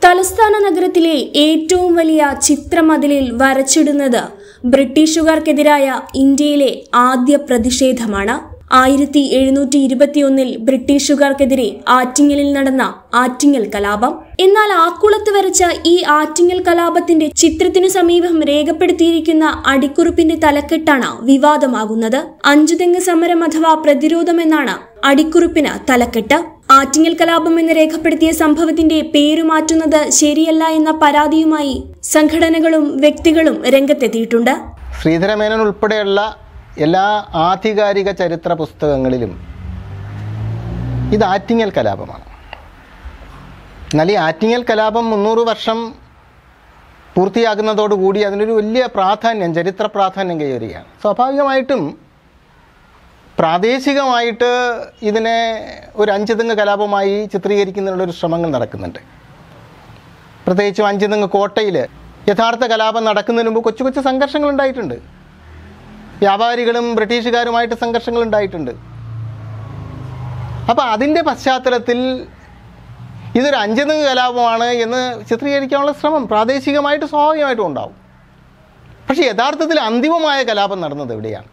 തലസ്ഥാന നഗരത്തിലെ ഏറ്റവും വലിയ ചിത്രമതിലിൽ വരച്ചിടുന്നത് ബ്രിട്ടീഷുകാർക്കെതിരായ ഇന്ത്യയിലെ ആദ്യ പ്രതിഷേധമാണ് ആയിരത്തി എഴുന്നൂറ്റി ഇരുപത്തിയൊന്നിൽ ബ്രിട്ടീഷുകാർക്കെതിരെ ആറ്റിങ്ങലിൽ നടന്ന ആറ്റിങ്ങൽ കലാപം എന്നാൽ ആക്കുളത്ത് വരച്ച ഈ ആറ്റിങ്ങൽ കലാപത്തിന്റെ ചിത്രത്തിനു സമീപം രേഖപ്പെടുത്തിയിരിക്കുന്ന അടിക്കുറിപ്പിന്റെ തലക്കെട്ടാണ് വിവാദമാകുന്നത് അഞ്ചുതെങ്ങ് സമരം അഥവാ പ്രതിരോധം എന്നാണ് അടിക്കുറിപ്പിന് തലക്കെട്ട് ആറ്റിങ്ങൽ കലാപം എന്ന് രേഖപ്പെടുത്തിയ സംഭവത്തിന്റെ പേരു മാറ്റുന്നത് ശരിയല്ല എന്ന പരാതിയുമായി സംഘടനകളും വ്യക്തികളും രംഗത്തെത്തിയിട്ടുണ്ട് ശ്രീധരമേനോൻ ഉൾപ്പെടെയുള്ള എല്ലാ ആധികാരിക ചരിത്ര പുസ്തകങ്ങളിലും ഇത് ആറ്റിങ്ങൽ കലാപമാണ് എന്നാൽ ഈ ആറ്റിങ്ങൽ കലാപം മുന്നൂറ് വർഷം പൂർത്തിയാകുന്നതോടുകൂടി അതിനൊരു വലിയ പ്രാധാന്യം ചരിത്ര പ്രാധാന്യം കൈവരികയാണ് സ്വാഭാവികമായിട്ടും പ്രാദേശികമായിട്ട് ഇതിനെ ഒരു അഞ്ചുതെങ്ങ് കലാപമായി ചിത്രീകരിക്കുന്നതിനുള്ളൊരു ശ്രമങ്ങൾ നടക്കുന്നുണ്ട് പ്രത്യേകിച്ചും അഞ്ചുതെങ്ങ് കോട്ടയിൽ യഥാർത്ഥ കലാപം നടക്കുന്നതിന് മുമ്പ് കൊച്ചു കൊച്ചു സംഘർഷങ്ങൾ ഉണ്ടായിട്ടുണ്ട് വ്യാപാരികളും ബ്രിട്ടീഷുകാരുമായിട്ട് സംഘർഷങ്ങൾ ഉണ്ടായിട്ടുണ്ട് അപ്പോൾ അതിൻ്റെ പശ്ചാത്തലത്തിൽ ഇതൊരു അഞ്ചുതെങ്ങ് കലാപമാണ് എന്ന് ചിത്രീകരിക്കാനുള്ള ശ്രമം പ്രാദേശികമായിട്ട് സ്വാഭാവികമായിട്ടും ഉണ്ടാവും പക്ഷേ യഥാർത്ഥത്തിൽ അന്തിമമായ കലാപം നടന്നത് എവിടെയാണ്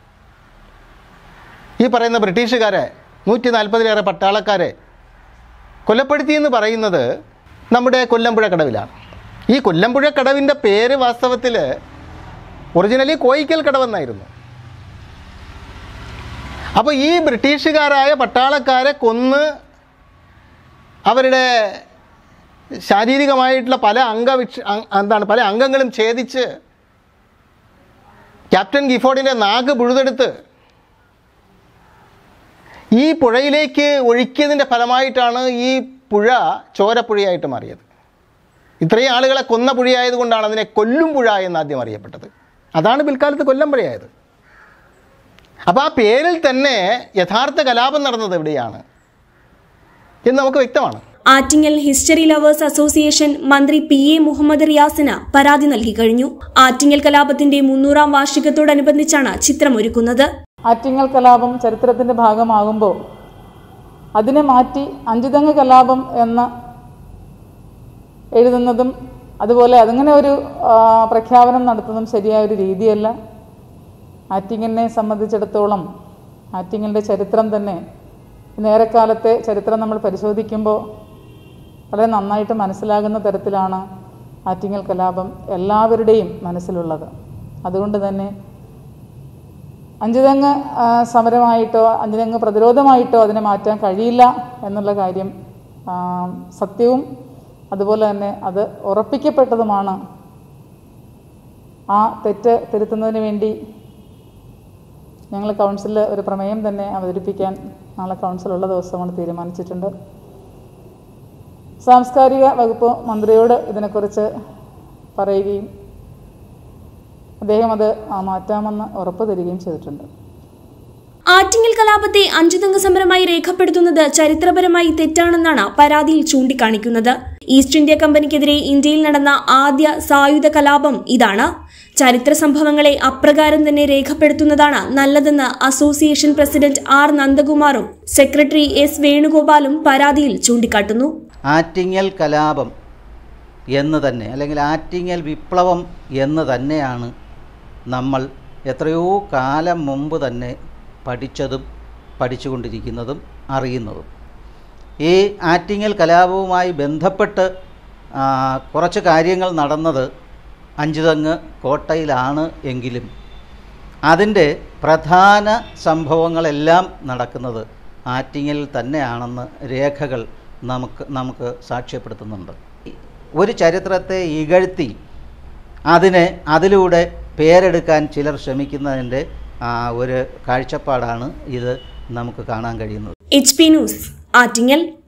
ഈ പറയുന്ന ബ്രിട്ടീഷുകാരെ നൂറ്റി നാൽപ്പതിലേറെ പട്ടാളക്കാരെ കൊലപ്പെടുത്തി എന്ന് പറയുന്നത് നമ്മുടെ കൊല്ലമ്പുഴ കടവിലാണ് ഈ കൊല്ലമ്പുഴ കടവിൻ്റെ പേര് വാസ്തവത്തിൽ ഒറിജിനലി കോയിക്കൽ കടവെന്നായിരുന്നു അപ്പോൾ ഈ ബ്രിട്ടീഷുകാരായ പട്ടാളക്കാരെ കൊന്ന് അവരുടെ ശാരീരികമായിട്ടുള്ള പല അംഗവിക്ഷ അ- എന്താണ് പല അംഗങ്ങളും ഛേദിച്ച് ക്യാപ്റ്റൻ ഗിഫോർഡിൻ്റെ നാഗ് പുഴുതെടുത്ത് ഈ പുഴയിലേക്ക് ഒഴുക്കിയതിൻ്റെ ഫലമായിട്ടാണ് ഈ പുഴ ചോരപ്പുഴയായിട്ട് മാറിയത് ഇത്രയും ആളുകളെ കൊന്ന പുഴയായതുകൊണ്ടാണ് അതിനെ കൊല്ലും പുഴ എന്ന് ആദ്യം അറിയപ്പെട്ടത് അതാണ് പിൽക്കാലത്ത് കൊല്ലം പുഴയായത് അപ്പോൾ ആ പേരിൽ തന്നെ യഥാർത്ഥ കലാപം നടന്നത് എവിടെയാണ് എന്ന് നമുക്ക് വ്യക്തമാണ് ആറ്റിങ്ങൽ ഹിസ്റ്ററി ലവേഴ്സ് അസോസിയേഷൻ മന്ത്രി പി എ മുഹമ്മദ് റിയാസിന് പരാതി നൽകി കഴിഞ്ഞു ആറ്റിങ്ങൽ കലാപത്തിന്റെ മുന്നൂറാം വാർഷികത്തോടനുബന്ധിച്ചാണ് ചിത്രമൊരുക്കുന്നത് ആറ്റിങ്ങൽ കലാപം ചരിത്രത്തിൻ്റെ ഭാഗമാകുമ്പോൾ അതിനെ മാറ്റി അഞ്ചുതെങ്ങ് കലാപം എന്ന് എഴുതുന്നതും അതുപോലെ അതിങ്ങനെ ഒരു ആ, പ്രഖ്യാപനം നടത്തുന്നതും ശരിയായ ഒരു രീതിയല്ല ആറ്റിങ്ങലിനെ സംബന്ധിച്ചിടത്തോളം ആറ്റിങ്ങലിൻ്റെ ചരിത്രം തന്നെ നേരെക്കാലത്തെ ചരിത്രം നമ്മൾ പരിശോധിക്കുമ്പോൾ വളരെ നന്നായിട്ട് മനസ്സിലാകുന്ന തരത്തിലാണ് ആറ്റിങ്ങൽ കലാപം എല്ലാവരുടെയും മനസ്സിലുള്ളത് അതുകൊണ്ട് തന്നെ അഞ്ചുതെങ്ങ് ആ, സമരമായിട്ടോ അഞ്ചുതെങ്ങ് പ്രതിരോധമായിട്ടോ അതിനെ മാറ്റാൻ കഴിയില്ല എന്നുള്ള കാര്യം ആ, സത്യവും അതുപോലെ തന്നെ അത് ഉറപ്പിക്കപ്പെട്ടതുമാണ് ആ തെറ്റ് തിരുത്തുന്നതിന് വേണ്ടി ഞങ്ങൾ കൗൺസിലിൽ ഒരു പ്രമേയം തന്നെ അവതരിപ്പിക്കാൻ നാളെ കൗൺസിലുള്ള ദിവസമാണ് തീരുമാനിച്ചിട്ടുണ്ട് സാംസ്കാരിക വകുപ്പ് മന്ത്രിയോട് ഇതിനെക്കുറിച്ച് പറയുകയും അദ്ദേഹം അത് ആ, മാറ്റാമെന്ന് ഉറപ്പ് തരികയും ചെയ്തിട്ടുണ്ട് ആറ്റിങ്ങൽ കലാപത്തെ അഞ്ചുതംഗ സമരമായി രേഖപ്പെടുത്തുന്നത് ചരിത്രപരമായി തെറ്റാണെന്നാണ് പരാതിയിൽ ചൂണ്ടിക്കാണിക്കുന്നത് ഈസ്റ്റ് ഇന്ത്യ കമ്പനിക്കെതിരെ ഇന്ത്യയിൽ നടന്ന ആദ്യ സായുധ കലാപം ഇതാണ് ചരിത്ര സംഭവങ്ങളെ അപ്രകാരം തന്നെ രേഖപ്പെടുത്തുന്നതാണ് നല്ലതെന്ന് അസോസിയേഷൻ പ്രസിഡന്റ് ആർ നന്ദകുമാറും സെക്രട്ടറി എസ് വേണുഗോപാലും പരാതിയിൽ ചൂണ്ടിക്കാട്ടുന്നു ആറ്റിങ്ങൽ കലാപം എന്ന് തന്നെ അല്ലെങ്കിൽ ആറ്റിങ്ങൽ വിപ്ലവം എന്ന് തന്നെയാണ് നമ്മൾ എത്രയോ കാലം മുമ്പ് തന്നെ പഠിച്ചതും പഠിച്ചുകൊണ്ടിരിക്കുന്നതും അറിയുന്നതും ഈ ആറ്റിങ്ങൽ കലാപവുമായി ബന്ധപ്പെട്ട് ആ, കുറച്ച് കാര്യങ്ങൾ നടന്നത് അഞ്ചുതെങ്ങ് കോട്ടയിലാണ് എങ്കിലും അതിൻ്റെ പ്രധാന സംഭവങ്ങളെല്ലാം നടക്കുന്നത് ആറ്റിങ്ങലിൽ തന്നെയാണെന്ന് രേഖകൾ നമുക്ക് നമുക്ക് സാക്ഷ്യപ്പെടുത്തുന്നുണ്ട് ഒരു ചരിത്രത്തെ ഇകഴ്ത്തി അതിനെ അതിലൂടെ പേരെടുക്കാൻ ചിലർ ശ്രമിക്കുന്നതിൻ്റെ ആ, ഒരു കാഴ്ചപ്പാടാണ് ഇത് നമുക്ക് കാണാൻ കഴിയുന്നത് എച്ച് പി ന്യൂസ് ആറ്റിങ്ങൽ